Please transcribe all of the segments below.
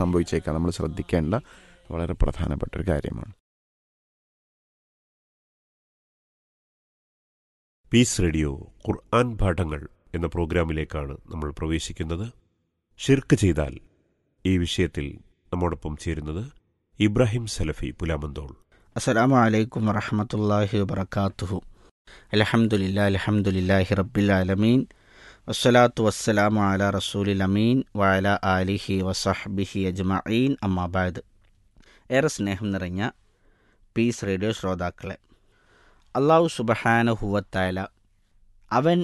സംഭവിച്ചേക്കാം നമ്മൾ ശ്രദ്ധിക്കേണ്ട വളരെ പ്രധാനപ്പെട്ട ഒരു കാര്യമാണ് പീസ് റേഡിയോ ഖുർആൻ പാഠങ്ങൾ എന്ന പ്രോഗ്രാമിലേക്കാണ് നമ്മൾ പ്രവേശിക്കുന്നത് ഷിർക്ക് ചെയ്താൽ ഈ വിഷയത്തിൽ നമ്മോടൊപ്പം ചേരുന്നത് ഇബ്രാഹിം സലഫി പുലാമന്തോൾ അസ്സലാമു അലൈക്കും വറഹമത്തല്ലാഹി വബർക്കാത്തുഹു അലഹമുല്ലാ അലഹമുല്ലാഹി റബ്ബിൽ ആലമീൻ വസ്സലാത്തു വസ്സലാമു അല റസൂലിൽ അമീൻ വഅല ആലിഹി വസഹ്ബിഹി അജ്മഈൻ അമ്മാബാദ് ഏറെ സ്നേഹം നിറഞ്ഞ പീസ് റേഡിയോ ശ്രോതാക്കളെ അള്ളാഹു സുബഹാനഹുവത്തായ അവൻ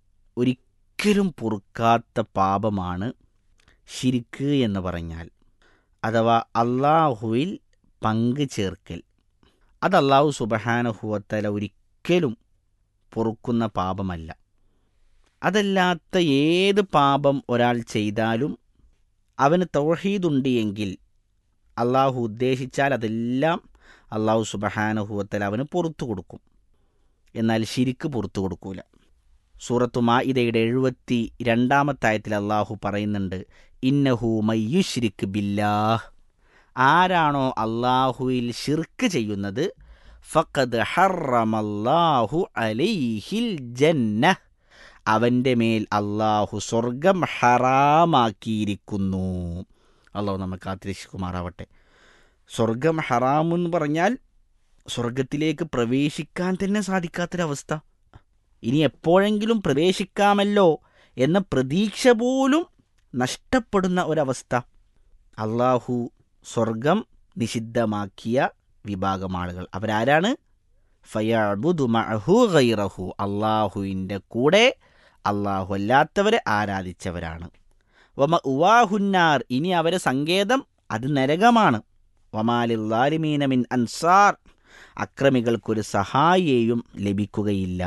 ഒരിക്കലും പൊറുക്കാത്ത പാപമാണ് ഷിരിക്ക് എന്ന് പറഞ്ഞാൽ അഥവാ അള്ളാഹുവിൽ പങ്ക് ചേർക്കൽ അത് അള്ളാഹു സുബഹാനഹുവത്തല ഒരിക്കലും പൊറുക്കുന്ന പാപമല്ല അതല്ലാത്ത ഏത് പാപം ഒരാൾ ചെയ്താലും അവന് തൗഹീദുണ്ട് എങ്കിൽ അള്ളാഹു ഉദ്ദേശിച്ചാൽ അതെല്ലാം അള്ളാഹു സുബഹാനഹുവത്തല അവന് പുറത്തു കൊടുക്കും എന്നാൽ ശിരിക്ക് പുറത്തു കൊടുക്കൂല സൂറത്തു മാഇദയുടെ എഴുപത്തി രണ്ടാമത്തായത്തിൽ അള്ളാഹു പറയുന്നുണ്ട് ഇന്നഹു മയ്യുഷിരിക്ക് ബില്ലാഹ് ആരാണോ അള്ളാഹുവിൽ ഷിർക്ക് ചെയ്യുന്നത് ഫഖദ് ഹറമല്ലാഹു അലൈഹിൽ ജന്ന അവൻ്റെ മേൽ അള്ളാഹു സ്വർഗം ഹറാമാക്കിയിരിക്കുന്നു അള്ളാഹു നമ്മെ കാത്തിരക്ഷിക്കുമാറാവട്ടെ സ്വർഗം ഹറാമെന്ന് പറഞ്ഞാൽ സ്വർഗത്തിലേക്ക് പ്രവേശിക്കാൻ തന്നെ സാധിക്കാത്തൊരവസ്ഥ ഇനി എപ്പോഴെങ്കിലും പ്രവേശിക്കാമല്ലോ എന്ന പ്രതീക്ഷ പോലും നഷ്ടപ്പെടുന്ന ഒരവസ്ഥ അള്ളാഹു സ്വർഗം നിഷിദ്ധമാക്കിയ വിഭാഗം ആളുകൾ അവരാരാണ് ഫയാബുദു മഅഹു ഗൈറഹു അള്ളാഹുവിൻ്റെ കൂടെ അള്ളാഹു അല്ലാത്തവരെ ആരാധിച്ചവരാണ് വമ ഉവാഹുന്നാർ ഇനി അവരെ സങ്കേതം അത് നരകമാണ് വമാലില്ലാലിമീന മിൻ അൻസാർ അക്രമികൾക്കൊരു സഹായിയെയും ലഭിക്കുകയില്ല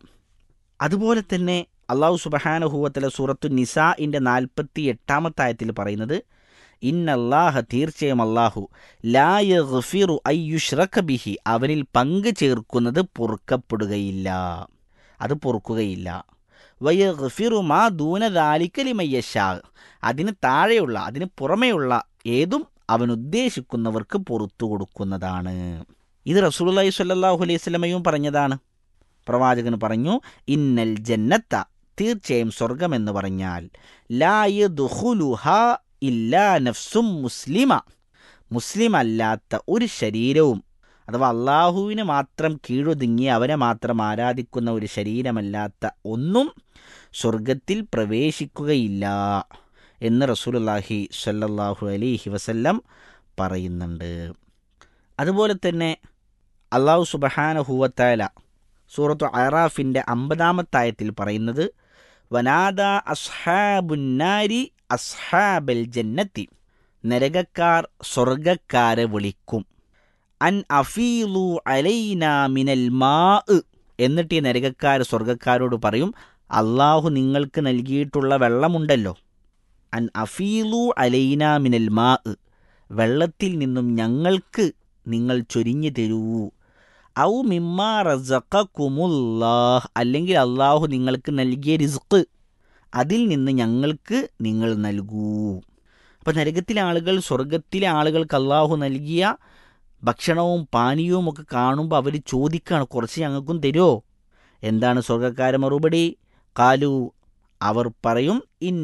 അതുപോലെ തന്നെ അള്ളാഹു സുബഹാനഹുവത്തല സൂറത്തു നിസാഇൻ്റെ നാൽപ്പത്തി എട്ടാമത്തായത്തിൽ പറയുന്നത് ഇന്നല്ലാഹ തീർച്ചയായും അള്ളാഹു ലായ ഗഫിറു അയ്യുഷ്റഖ ബിഹി അവനിൽ പങ്ക് ചേർക്കുന്നത് പൊറുക്കപ്പെടുകയില്ല അത് പൊറുക്കുകയില്ല വയ ഗഫിറു മാ ദൂനദാലിക്കലിമയ്യഷാ അതിന് താഴെയുള്ള അതിന് പുറമെയുള്ള ഏതും അവൻ ഉദ്ദേശിക്കുന്നവർക്ക് പുറത്തു കൊടുക്കുന്നതാണ് ഇത് റസൂലി സ്വല്ലല്ലാഹു അലൈഹി സ്വലമയും പറഞ്ഞതാണ് പ്രവാചകൻ പറഞ്ഞു ഇന്നൽ ജന്നത്ത തീർച്ചയായും സ്വർഗമെന്ന് പറഞ്ഞാൽ ലായ ദുഹുലുഹ ഇല്ലാ നഫ്സും മുസ്ലിമ മുസ്ലിം അല്ലാത്ത ഒരു ശരീരവും അഥവാ അള്ളാഹുവിന് മാത്രം കീഴൊതുങ്ങി അവനെ മാത്രം ആരാധിക്കുന്ന ഒരു ശരീരമല്ലാത്ത ഒന്നും സ്വർഗത്തിൽ പ്രവേശിക്കുകയില്ല എന്ന് റസൂലുല്ലാഹി സല്ലല്ലാഹു അലൈഹി വസല്ലം പറയുന്നുണ്ട് അതുപോലെ തന്നെ അള്ളാഹു സുബഹാനഹുവത്തായ സൂറത്തു അറാഫിൻ്റെ അമ്പതാമത്തായത്തിൽ പറയുന്നത് വനാദ അസ്ഹാബുന്നാരി അസ്ഹാബൽ ജന്നത്തി നരകക്കാർ സ്വർഗക്കാരെ വിളിക്കും അൻ അഫീലു അലൈന മിനൽ മാ എന്നിട്ട് ഈ നരകക്കാർ സ്വർഗക്കാരോട് പറയും അള്ളാഹു നിങ്ങൾക്ക് നൽകിയിട്ടുള്ള വെള്ളമുണ്ടല്ലോ അൻ അഫീലു അലൈന മിനൽ മാ വെള്ളത്തിൽ നിന്നും ഞങ്ങൾക്ക് നിങ്ങൾ ചൊരിഞ്ഞു തരൂ ഔ മിമ്മാ റസഖക്കുമുല്ലാഹ് അല്ലെങ്കിൽ അള്ളാഹു നിങ്ങൾക്ക് നൽകിയ റിസ്ക് അതിൽ നിന്ന് ഞങ്ങൾക്ക് നിങ്ങൾ നൽകൂ അപ്പം നരകത്തിലെ ആളുകൾ സ്വർഗത്തിലെ ആളുകൾക്ക് അള്ളാഹു നൽകിയ ഭക്ഷണവും പാനീയവും ഒക്കെ കാണുമ്പോൾ അവർ ചോദിക്കുകയാണ് കുറച്ച് ഞങ്ങൾക്കും തരുമോ എന്താണ് സ്വർഗക്കാര മറുപടി കാലു അവർ പറയും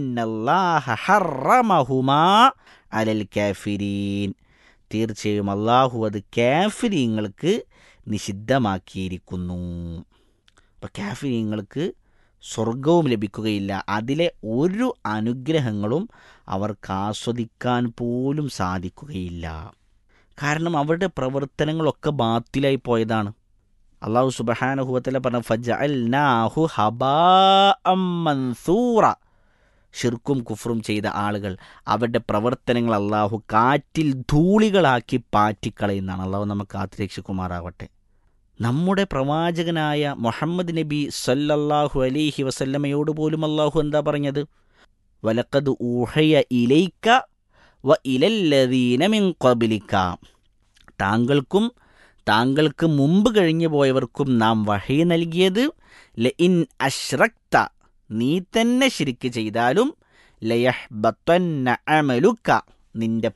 ഇന്നല്ലാഹുമാ അലൽ കാഫിരീൻ തീർച്ചയായും അള്ളാഹു അത് കാഫിരീങ്ങൾക്ക് നിഷിദ്ധമാക്കിയിരിക്കുന്നു അപ്പം കാഫിരീങ്ങൾക്ക് സ്വർഗവും ലഭിക്കുകയില്ല അതിലെ ഒരു അനുഗ്രഹങ്ങളും അവർക്ക് ആസ്വദിക്കാൻ പോലും സാധിക്കുകയില്ല കാരണം അവരുടെ പ്രവർത്തനങ്ങളൊക്കെ ബാത്തിലായി പോയതാണ് അള്ളാഹു സുബഹാനഹുവത്തല പറഞ്ഞ ഫജഅൽനാഹു ഹബാഅം മൻസൂറ ഷിർക്കും കുഫറും ചെയ്ത ആളുകൾ അവരുടെ പ്രവർത്തനങ്ങൾ അള്ളാഹു കാറ്റിൽ ധൂളികളാക്കി പാറ്റിക്കളയുന്നതാണ് അള്ളാഹു നമുക്ക് കാത്തുരക്ഷിക്കുമാറാവട്ടെ നമ്മുടെ പ്രവാചകനായ മുഹമ്മദ് നബി സല്ലല്ലാഹു അലൈഹി വസല്ലമയോട് പോലും അള്ളാഹു എന്താ പറഞ്ഞത് വലക്കത് ഊഹയ ഇലൈക്ക വ ഇലല്ലദീന മിൻ ഖബലിക്ക താങ്കൾക്കും താങ്കൾക്ക് മുമ്പ് കഴിഞ്ഞു പോയവർക്കും നാം വഹി നൽകിയത് ല ഇൻ അഷ്റക്ത നീ തന്നെ ശരിക്ക് ചെയ്താലും ലയഹ്ബത്തന്ന അമലുക്ക നിന്റെ